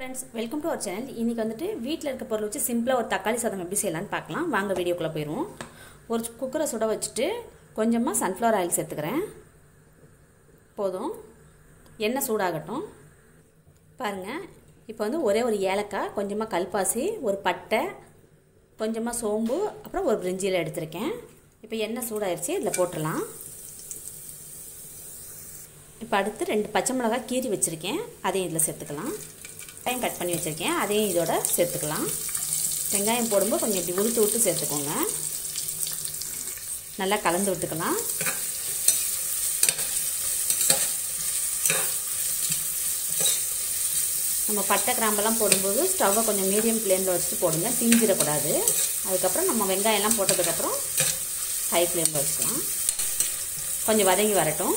friends welcome to our channel இன்றைக்கி வந்துட்டு வீட்டில் இருக்க பொருள் வச்சு சிம்பிளாக ஒரு தக்காளி சாதம் எப்படி செய்யலாம்னு பார்க்கலாம் வாங்க வீடியோக்குள்ளே போயிடுவோம் ஒரு குக்கரை சுட வச்சுட்டு கொஞ்சமாக சன்ஃப்ளவர் ஆயில் சேர்த்துக்கிறேன் போதும் எண்ணெய் சூடாகட்டும் பாருங்கள் இப்போ வந்து ஒரே ஒரு ஏலக்காய் கொஞ்சமாக கல்பாசி ஒரு பட்டை கொஞ்சமாக சோம்பு அப்புறம் ஒரு பிரிஞ்சியில் எடுத்திருக்கேன் இப்போ எண்ணெய் சூடாயிருச்சு இதில் போட்டுடலாம் இப்போ அடுத்து ரெண்டு பச்சை மிளகாய் கீறி வச்சுருக்கேன் அதையும் இதில் சேர்த்துக்கலாம் வெங்காயம் கட் பண்ணி வச்சுருக்கேன் அதையும் இதோட சேர்த்துக்கலாம் வெங்காயம் போடும்போது கொஞ்சம் இப்படி உளுத்து விட்டு சேர்த்துக்கோங்க நல்லா கலந்து விட்டுக்கலாம் நம்ம பட்டை கிராம்பெல்லாம் போடும்போது ஸ்டவ்வை கொஞ்சம் மீடியம் ஃப்ளேமில் வச்சுட்டு போடுங்க தீஞ்சிடக்கூடாது அதுக்கப்புறம் நம்ம வெங்காயம்லாம் போட்டதுக்கப்புறம் ஹை ஃப்ளேமில் வச்சுக்கலாம் கொஞ்சம் வதங்கி வரட்டும்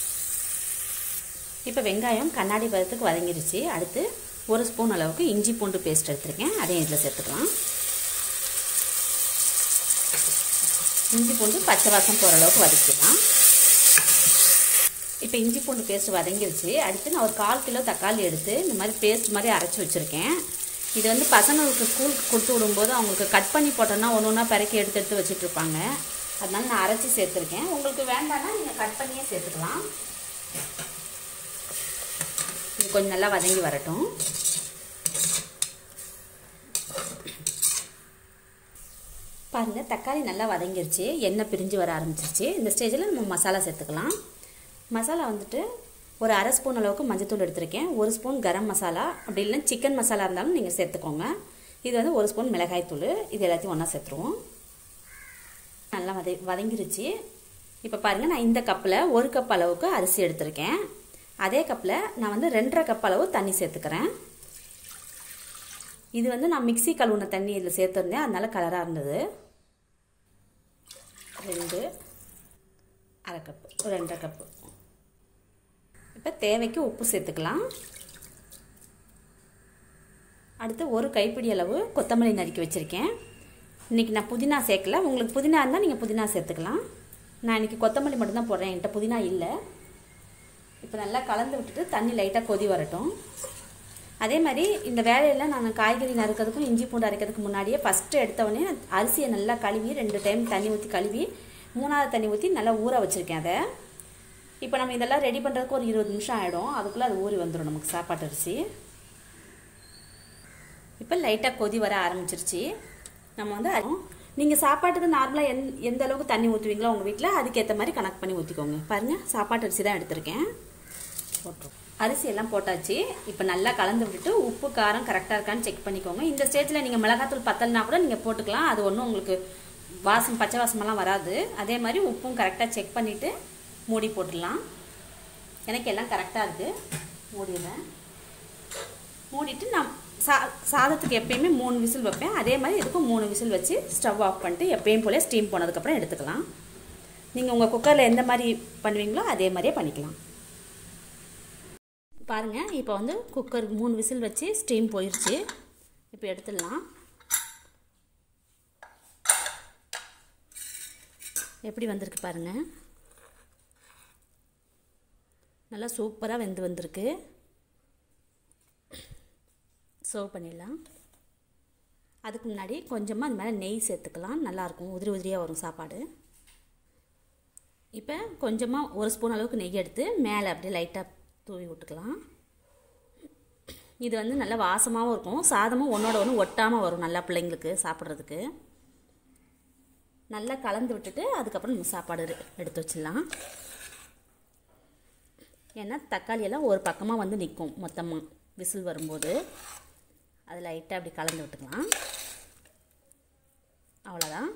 இப்போ வெங்காயம் கண்ணாடி பதத்துக்கு வதங்கிருச்சு அடுத்து ஒரு ஸ்பூன் அளவுக்கு இஞ்சி பூண்டு பேஸ்ட் எடுத்துருக்கேன் அதையும் இதில் சேர்த்துக்கலாம் இஞ்சி பூண்டு பச்சை வாசம் போகிற அளவுக்கு வதக்கிடலாம் இப்போ இஞ்சி பூண்டு பேஸ்ட் வதங்கிருச்சு அடுத்து நான் ஒரு கால் கிலோ தக்காளி எடுத்து இந்த மாதிரி பேஸ்ட் மாதிரி அரைச்சி வச்சுருக்கேன் இது வந்து பசங்களுக்கு ஸ்கூலுக்கு கொடுத்து விடும்போது அவங்களுக்கு கட் பண்ணி போட்டோன்னா ஒன்று ஒன்றா பிறக்கி எடுத்து எடுத்து வச்சுட்டு இருப்பாங்க அதனால நான் அரைச்சி சேர்த்துருக்கேன் உங்களுக்கு வேண்டாம்னா நீங்கள் கட் பண்ணியே சேர்த்துக்கலாம் இது கொஞ்சம் நல்லா வதங்கி வரட்டும் பாருங்கள் தக்காளி நல்லா வதங்கிருச்சு எண்ணெய் பிரிஞ்சு வர ஆரம்பிச்சிருச்சு இந்த ஸ்டேஜில் நம்ம மசாலா சேர்த்துக்கலாம் மசாலா வந்துட்டு ஒரு அரை ஸ்பூன் அளவுக்கு மஞ்சத்தூள் எடுத்திருக்கேன் ஒரு ஸ்பூன் கரம் மசாலா அப்படி இல்லைன்னா சிக்கன் மசாலா இருந்தாலும் நீங்கள் சேர்த்துக்கோங்க இது வந்து ஒரு ஸ்பூன் மிளகாய்த்தூள் இது எல்லாத்தையும் ஒன்றா சேர்த்துருவோம் நல்லா வத வதங்கிருச்சு இப்போ பாருங்கள் நான் இந்த கப்பில் ஒரு கப் அளவுக்கு அரிசி எடுத்திருக்கேன் அதே கப்பில் நான் வந்து ரெண்டரை கப் அளவு தண்ணி சேர்த்துக்கிறேன் இது வந்து நான் மிக்சி கழுவுன தண்ணி இதில் சேர்த்துருந்தேன் அதனால கலராக இருந்தது ரெண்டு அரை கப்பு ஒரு ரெண்டரை கப்பு இப்போ தேவைக்கு உப்பு சேர்த்துக்கலாம் அடுத்து ஒரு கைப்பிடி அளவு கொத்தமல்லி நறுக்கி வச்சுருக்கேன் இன்றைக்கி நான் புதினா சேர்க்கல உங்களுக்கு புதினா இருந்தால் நீங்கள் புதினா சேர்த்துக்கலாம் நான் இன்றைக்கி கொத்தமல்லி மட்டும்தான் போடுறேன் என்கிட்ட புதினா இல்லை இப்போ நல்லா கலந்து விட்டுட்டு தண்ணி லைட்டாக கொதி வரட்டும் அதே மாதிரி இந்த வேலையில் நான் காய்கறி நறுக்கிறதுக்கும் இஞ்சி பூண்டு அரைக்கிறதுக்கு முன்னாடியே ஃபஸ்ட்டு எடுத்தவொடனே அரிசியை நல்லா கழுவி ரெண்டு டைம் தண்ணி ஊற்றி கழுவி மூணாவது தண்ணி ஊற்றி நல்லா ஊற வச்சுருக்கேன் அதை இப்போ நம்ம இதெல்லாம் ரெடி பண்ணுறதுக்கு ஒரு இருபது நிமிஷம் ஆகிடும் அதுக்குள்ளே அது ஊறி வந்துடும் நமக்கு சாப்பாட்டு அரிசி இப்போ லைட்டாக கொதி வர ஆரம்பிச்சிருச்சு நம்ம வந்து நீங்கள் சாப்பாட்டுக்கு நார்மலாக எந் எந்த அளவுக்கு தண்ணி ஊற்றுவீங்களோ உங்கள் வீட்டில் அதுக்கேற்ற மாதிரி கணக்கு பண்ணி ஊற்றிக்கோங்க பாருங்கள் சாப்பாட்டு அரிசி தான் எடுத்திருக்கேன் போட்டுரும் அரிசி எல்லாம் போட்டாச்சு இப்போ நல்லா கலந்து விட்டுட்டு உப்பு காரம் கரெக்டாக இருக்கான்னு செக் பண்ணிக்கோங்க இந்த ஸ்டேஜில் நீங்கள் மிளகாத்தூள் பத்தலைனா கூட நீங்கள் போட்டுக்கலாம் அது ஒன்றும் உங்களுக்கு வாசம் பச்சை வாசமெல்லாம் வராது அதே மாதிரி உப்பும் கரெக்டாக செக் பண்ணிவிட்டு மூடி போட்டுடலாம் எனக்கு எல்லாம் கரெக்டாக இருக்குது மூடிடுறேன் மூடிட்டு நான் சா சாதத்துக்கு எப்பயுமே மூணு விசில் வைப்பேன் அதே மாதிரி இதுக்கும் மூணு விசில் வச்சு ஸ்டவ் ஆஃப் பண்ணிட்டு எப்பயும் போல ஸ்டீம் போனதுக்கப்புறம் எடுத்துக்கலாம் நீங்கள் உங்கள் குக்கரில் எந்த மாதிரி பண்ணுவீங்களோ அதே மாதிரியே பண்ணிக்கலாம் பாருங்கள் இப்போ வந்து குக்கர் மூணு விசில் வச்சு ஸ்டீம் போயிடுச்சு இப்போ எடுத்துடலாம் எப்படி வந்திருக்கு பாருங்கள் நல்லா சூப்பராக வெந்து வந்திருக்கு சர்வ் பண்ணிடலாம் அதுக்கு முன்னாடி கொஞ்சமாக அது மேலே நெய் சேர்த்துக்கலாம் நல்லாயிருக்கும் உதிரி உதிரியாக வரும் சாப்பாடு இப்போ கொஞ்சமாக ஒரு ஸ்பூன் அளவுக்கு நெய் எடுத்து மேலே அப்படியே லைட்டாக தூவி விட்டுக்கலாம் இது வந்து நல்லா வாசமாகவும் இருக்கும் சாதமும் ஒன்றோட ஒன்று ஒட்டாமல் வரும் நல்லா பிள்ளைங்களுக்கு சாப்பிட்றதுக்கு நல்லா கலந்து விட்டுட்டு அதுக்கப்புறம் நம்ம சாப்பாடு எடுத்து வச்சிடலாம் ஏன்னா தக்காளியெல்லாம் ஒரு பக்கமாக வந்து நிற்கும் மொத்தமாக விசில் வரும்போது அது லைட்டாக அப்படி கலந்து விட்டுக்கலாம் அவ்வளோதான்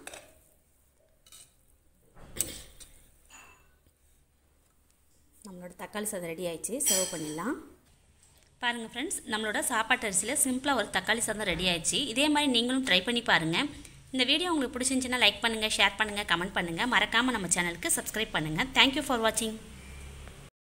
நம்மளோட தக்காளி சாதம் ரெடி ஆயிடுச்சு சர்வ் பண்ணிடலாம் பாருங்கள் ஃப்ரெண்ட்ஸ் நம்மளோட சாப்பாட்டு அரிசியில் சிம்பிளாக ஒரு தக்காளி சாதம் ரெடி ஆயிடுச்சு இதே மாதிரி நீங்களும் ட்ரை பண்ணி பாருங்கள் இந்த வீடியோ உங்களுக்கு பிடிச்சிருந்துச்சின்னா லைக் பண்ணுங்கள் ஷேர் பண்ணுங்கள் கமெண்ட் பண்ணுங்கள் மறக்காமல் நம்ம சேனலுக்கு சப்ஸ்கிரைப் பண்ணுங்கள் தேங்க்யூ ஃபார் வாட்சிங்